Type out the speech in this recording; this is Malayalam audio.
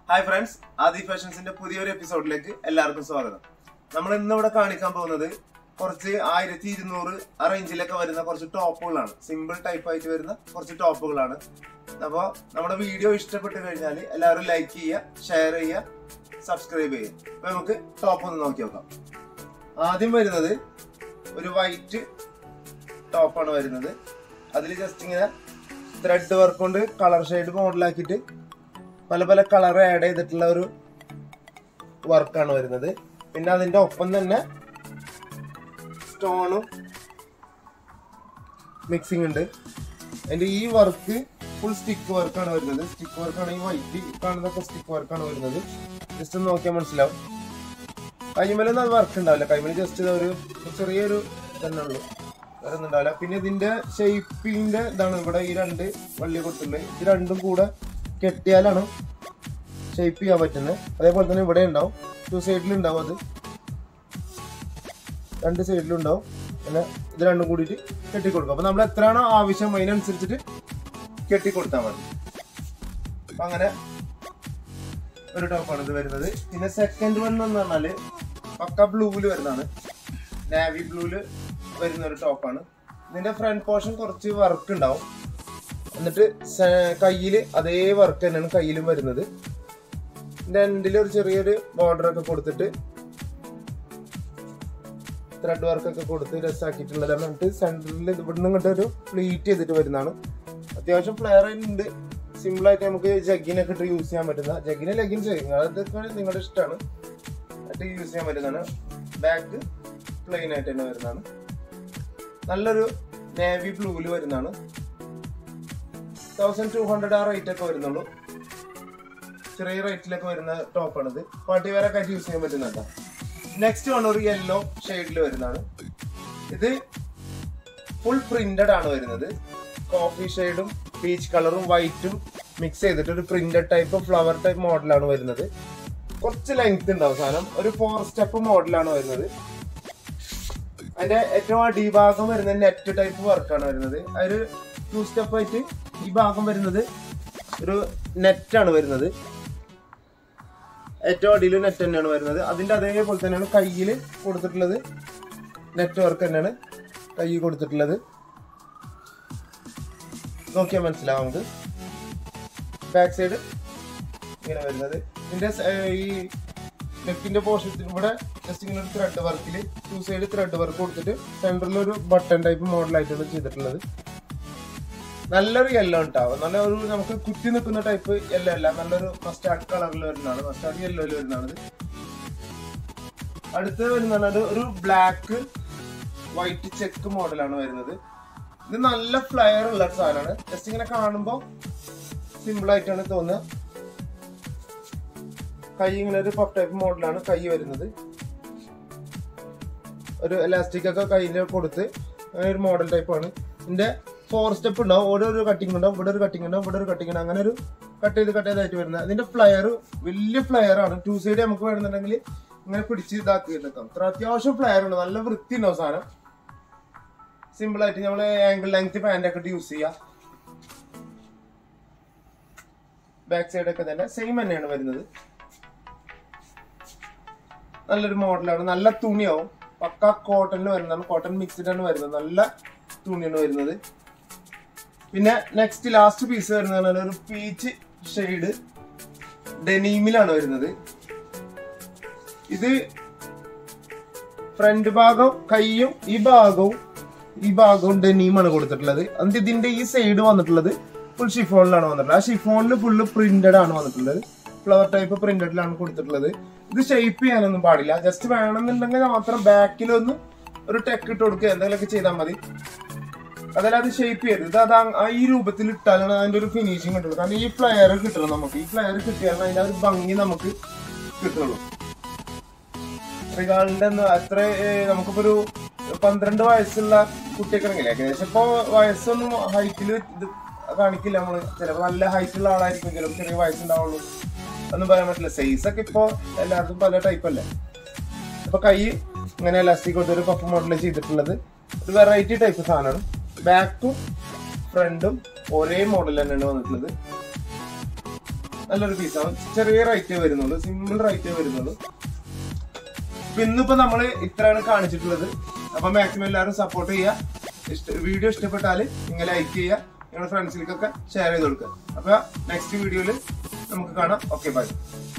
ഹായ് ഫ്രണ്ട്സ് ആദി ഫാഷൻസിന്റെ പുതിയൊരു എപ്പിസോഡിലേക്ക് എല്ലാവർക്കും സ്വാഗതം നമ്മൾ ഇന്ന് ഇവിടെ കാണിക്കാൻ പോകുന്നത് കുറച്ച് ആയിരത്തി ഇരുന്നൂറ് ആ റേഞ്ചിലൊക്കെ വരുന്ന കുറച്ച് ടോപ്പുകളാണ് സിമ്പിൾ ടൈപ്പ് ആയിട്ട് വരുന്ന കുറച്ച് ടോപ്പുകളാണ് അപ്പോൾ നമ്മുടെ വീഡിയോ ഇഷ്ടപ്പെട്ട് കഴിഞ്ഞാൽ എല്ലാവരും ലൈക്ക് ചെയ്യുക ഷെയർ ചെയ്യുക സബ്സ്ക്രൈബ് ചെയ്യുക അപ്പൊ നമുക്ക് ടോപ്പ് ഒന്ന് നോക്കി നോക്കാം ആദ്യം വരുന്നത് ഒരു വൈറ്റ് ടോപ്പാണ് വരുന്നത് അതിൽ ജസ്റ്റ് ഇങ്ങനെ ത്രെഡ് വർക്ക് കൊണ്ട് കളർ ഷെയ്ഡ് മോഡലാക്കിയിട്ട് പല പല കളർ ആഡ് ചെയ്തിട്ടുള്ള ഒരു വർക്കാണ് വരുന്നത് പിന്നെ അതിന്റെ ഒപ്പം തന്നെ സ്റ്റോണും മിക്സിംഗ് ഉണ്ട് അതിന്റെ ഈ വർക്ക് ഫുൾ സ്റ്റിക്ക് വർക്കാണ് വരുന്നത് സ്റ്റിക്ക് വർക്കാണ് ഈ വൈറ്റ് കാണുന്നൊക്കെ സ്റ്റിക്ക് വർക്കാണ് വരുന്നത് ജസ്റ്റ് ഒന്ന് നോക്കിയാൽ മനസ്സിലാവും കൈമലൊന്നും അത് വർക്ക് ഉണ്ടാവില്ല കൈമല ജസ്റ്റ് ഒരു ചെറിയൊരു തന്നെ ഉള്ളൂ വേറെ ഒന്നും ഉണ്ടാവില്ല പിന്നെ ഇതിന്റെ ഷേപ്പിന്റെ ഇതാണ് ഇവിടെ ഈ രണ്ട് വള്ളി കൊടുത്തിട്ടുണ്ട് ഇത് രണ്ടും കൂടെ കെട്ടിയാലാണ് ഷേപ്പ് ചെയ്യാൻ പറ്റുന്നത് അതേപോലെ തന്നെ ഇവിടെ ഉണ്ടാവും ടു സൈഡിൽ ഉണ്ടാവും അത് രണ്ട് സൈഡിലും ഉണ്ടാവും പിന്നെ ഇത് രണ്ടും കൂടിയിട്ട് കെട്ടിക്കൊടുക്കും അപ്പൊ നമ്മൾ എത്രയാണോ ആവശ്യം അതിനനുസരിച്ചിട്ട് കെട്ടിക്കൊടുത്താൽ മതി അപ്പൊ അങ്ങനെ ഒരു ടോപ്പാണ് ഇത് വരുന്നത് പിന്നെ സെക്കൻഡ് വൺ എന്ന് പറഞ്ഞാല് പക്ക ബ്ലൂവില് വരുന്നതാണ് നാവി ബ്ലൂവില് വരുന്ന ഒരു ടോപ്പാണ് ഇതിന്റെ ഫ്രണ്ട് പോർഷൻ കുറച്ച് വർക്ക് ഉണ്ടാവും എന്നിട്ട് കയ്യില് അതേ വർക്ക് തന്നെയാണ് കയ്യിലും വരുന്നത് ഇതിന്റെ എൻഡിൽ ഒരു ചെറിയൊരു ബോർഡർ ഒക്കെ കൊടുത്തിട്ട് ത്രെഡ് വർക്ക് ഒക്കെ കൊടുത്ത് രസാക്കിയിട്ടുള്ളതാണ് എന്നിട്ട് സെന്ററിൽ ഇവിടുന്ന് ഇങ്ങോട്ട് ഒരു പ്ലീറ്റ് ചെയ്തിട്ട് വരുന്നതാണ് അത്യാവശ്യം ഫ്ലെയർ ഉണ്ട് സിമ്പിൾ ആയിട്ട് നമുക്ക് ജഗ്ഗിനൊക്കെ ഇട്ട് യൂസ് ചെയ്യാൻ പറ്റുന്ന ജഗ്ഗിന് ലെഗിൻസ് അതൊക്കെ നിങ്ങളുടെ ഇഷ്ടമാണ് ആയിട്ട് യൂസ് ചെയ്യാൻ പറ്റുന്നതാണ് ബാക്ക് പ്ലെയിൻ ആയിട്ട് തന്നെ വരുന്നതാണ് നല്ലൊരു നേവി ബ്ലൂവിൽ വരുന്നതാണ് തൗസൻഡ് ടു ഹൺഡ്രഡ് ആ റേറ്റ് ഒക്കെ വരുന്നുള്ളൂ ചെറിയ റേറ്റിലൊക്കെ വരുന്ന ടോപ്പാണിത് പാർട്ടി വെയർ ഒക്കെ ആയിട്ട് യൂസ് ചെയ്യാൻ പറ്റുന്നുണ്ടോ നെക്സ്റ്റ് വൺ ഒരു യെല്ലോ ഷെയ്ഡിൽ വരുന്നതാണ് ഇത് ഫുൾ പ്രിന്റഡ് ആണ് വരുന്നത് കോഫി ഷെയ്ഡും പീച്ച് കളറും വൈറ്റും മിക്സ് ചെയ്തിട്ട് ഒരു പ്രിന്റഡ് ടൈപ്പ് ഫ്ലവർ ടൈപ്പ് മോഡലാണ് വരുന്നത് കുറച്ച് ലെങ്ത് ഉണ്ടാവും സാധനം ഒരു ഫോർ സ്റ്റെപ്പ് മോഡലാണ് വരുന്നത് അതിന്റെ ഏറ്റവും അടിഭാഗം വരുന്നത് നെറ്റ് ടൈപ്പ് വർക്കാണ് വരുന്നത് അതൊരു ടു സ്റ്റെപ്പ് ആയിട്ട് ഈ ഭാഗം വരുന്നത് ഒരു നെറ്റാണ് വരുന്നത് ഏറ്റവും അടിയിൽ നെറ്റ് തന്നെയാണ് വരുന്നത് അതിന്റെ അതേപോലെ തന്നെയാണ് കയ്യിൽ കൊടുത്തിട്ടുള്ളത് നെറ്റ് വർക്ക് തന്നെയാണ് കൈ കൊടുത്തിട്ടുള്ളത് നോക്കിയാൽ മനസ്സിലാവും നമുക്ക് ബാക്ക് സൈഡ് ഇങ്ങനെ വരുന്നത് ഇതിന്റെ ഈ നെക്കിന്റെ പോർഷൻ ഇവിടെ ജസ്റ്റ് ഇങ്ങനെ ഒരു ത്രെഡ് വർക്കിൽ ടു സൈഡ് ത്രെഡ് വർക്ക് കൊടുത്തിട്ട് സെന്ററിൽ ഒരു ബട്ടൺ ടൈപ്പ് മോഡലായിട്ടാണ് ചെയ്തിട്ടുള്ളത് നല്ലൊരു യെല്ലോ ഉണ്ടാവും നല്ല ഒരു നമുക്ക് കുത്തി നിൽക്കുന്ന ടൈപ്പ് യെല്ലോ അല്ല നല്ലൊരു മസ്റ്റാർഡ് കളറിൽ വരുന്നതാണ് മസ്റ്റാർഡ് യെല്ലോയിൽ വരുന്നതാണ് അടുത്ത് വരുന്നതാണ് ഒരു ബ്ലാക്ക് വൈറ്റ് ചെക്ക് മോഡലാണ് വരുന്നത് ഇത് നല്ല ഫ്ലയർ ഉള്ള ഒരു സാധനമാണ് ജസ്റ്റ് ഇങ്ങനെ കാണുമ്പോൾ സിമ്പിൾ ആയിട്ടാണ് തോന്നുക കൈ ഇങ്ങനെ ഒരു പഫ് ടൈപ്പ് മോഡലാണ് കൈ വരുന്നത് ഒരു എലാസ്റ്റിക് ഒക്കെ കയ്യിൽ കൊടുത്ത് അങ്ങനെ ഒരു മോഡൽ ടൈപ്പാണ് ഇതിന്റെ ഫോർ സ്റ്റെപ്പ് ഉണ്ടാവും ഓരോരോ കട്ടിങ് ഉണ്ടാവും ഇവിടെ ഒരു കട്ടിങ് ഉണ്ടാവും ഇവിടെ ഒരു കട്ടിങ് ഉണ്ടാവും അങ്ങനെ ഒരു കട്ട് ചെയ്ത് കട്ട് ചെയ്തായിട്ട് വരുന്നത് അതിന്റെ ഫ്ലയർ വലിയ ഫ്ലയർ ആണ് ടു സൈഡ് നമുക്ക് വേണമെന്നുണ്ടെങ്കിൽ ഇങ്ങനെ പിടിച്ച് ഇതാക്കി എടുക്കാം അത്ര അത്യാവശ്യം ഫ്ലയർ ഉണ്ട് നല്ല വൃത്തി ഉണ്ടാവും സാധനം സിമ്പിൾ ആയിട്ട് നമ്മൾ ആംഗിൾ ലെങ്ത് പാന്റ് ഒക്കെ യൂസ് ചെയ്യാം ബാക്ക് സൈഡ് ഒക്കെ തന്നെ സെയിം തന്നെയാണ് വരുന്നത് നല്ലൊരു മോഡലാണ് നല്ല തുണിയാവും പക്ക കോട്ടണിൽ വരുന്നതാണ് കോട്ടൺ മിക്സ്ഡ് ആണ് വരുന്നത് നല്ല തുണിയാണ് വരുന്നത് പിന്നെ നെക്സ്റ്റ് ലാസ്റ്റ് പീസ് വരുന്നത് ഒരു പീച്ച് ഷെയ്ഡ് ഡെനീമിലാണ് വരുന്നത് ഇത് ഫ്രണ്ട് ഭാഗം കൈയും ഈ ഭാഗവും ഈ ഭാഗവും ഡെനീമാണ് കൊടുത്തിട്ടുള്ളത് എന്നിട്ട് ഇതിന്റെ ഈ സൈഡ് വന്നിട്ടുള്ളത് ഫുൾ ഷിഫോണിലാണ് വന്നിട്ടുള്ളത് ആ ഷിഫോണിൽ ഫുള്ള് പ്രിന്റഡ് ആണ് വന്നിട്ടുള്ളത് ഫ്ലവർ ടൈപ്പ് പ്രിന്റഡിലാണ് കൊടുത്തിട്ടുള്ളത് ഇത് ഷേപ്പ് ചെയ്യാനൊന്നും പാടില്ല ജസ്റ്റ് വേണമെന്നുണ്ടെങ്കിൽ മാത്രം ബാക്കിലൊന്ന് ഒരു ടെക്ക് ഇട്ട് കൊടുക്കുക എന്തെങ്കിലുമൊക്കെ ചെയ്താൽ മതി അതല്ലാതെ ഷേപ്പ് ചെയ്യരുത് ഇത് അത് ആ ഈ രൂപത്തിൽ ഇട്ടാലാണ് അതിന്റെ ഒരു ഫിനിഷിങ് കിട്ടുള്ളൂ കാരണം ഈ ഫ്ലയർ കിട്ടണം നമുക്ക് ഈ ഫ്ലയർ കിട്ടിയാലാണ് അതിന്റെ ഒരു ഭംഗി നമുക്ക് കിട്ടുള്ളൂ റിഗാളിന്റെ അത്ര നമുക്കിപ്പോ ഒരു പന്ത്രണ്ട് വയസ്സുള്ള കുട്ടിയൊക്കെ ആണെങ്കിൽ ഏകദേശം ഇപ്പൊ വയസ്സൊന്നും ഹൈറ്റിൽ ഇത് കാണിക്കില്ല നമ്മള് ചിലപ്പോ നല്ല ഹൈറ്റ് ഉള്ള ആളായിരിക്കും ചിലപ്പോൾ ചെറിയ വയസ്സുണ്ടാവുള്ളൂ ഒന്നും പറയാൻ പറ്റില്ല സൈസ് ഒക്കെ ഇപ്പൊ എല്ലാവർക്കും പല ടൈപ്പ് അല്ലേ അപ്പൊ കൈ ഇങ്ങനെ എലാസ്റ്റിക് ഒരു പഫ് മോഡൽ ചെയ്തിട്ടുള്ളത് ഒരു വെറൈറ്റി ടൈപ്പ് സാധനമാണ് ബാക്കും ഫ്രണ്ടും ഒരേ മോഡൽ തന്നെയാണ് വന്നിട്ടുള്ളത് നല്ലൊരു പീസാണ് ചെറിയ റേറ്റേ വരുന്നുള്ളൂ സിമ്പിൾ റേറ്റേ വരുന്നുള്ളൂ അപ്പൊ ഇന്നിപ്പോ നമ്മള് ഇത്രയാണ് കാണിച്ചിട്ടുള്ളത് അപ്പൊ മാക്സിമം എല്ലാവരും സപ്പോർട്ട് ചെയ്യുക ഇഷ്ട വീഡിയോ ഇഷ്ടപ്പെട്ടാൽ നിങ്ങൾ ലൈക്ക് ചെയ്യുക നിങ്ങളുടെ ഫ്രണ്ട്സിലേക്കൊക്കെ ഷെയർ ചെയ്ത് കൊടുക്കുക അപ്പൊ നെക്സ്റ്റ് വീഡിയോയിൽ നമുക്ക് കാണാം ഓക്കെ ബൈ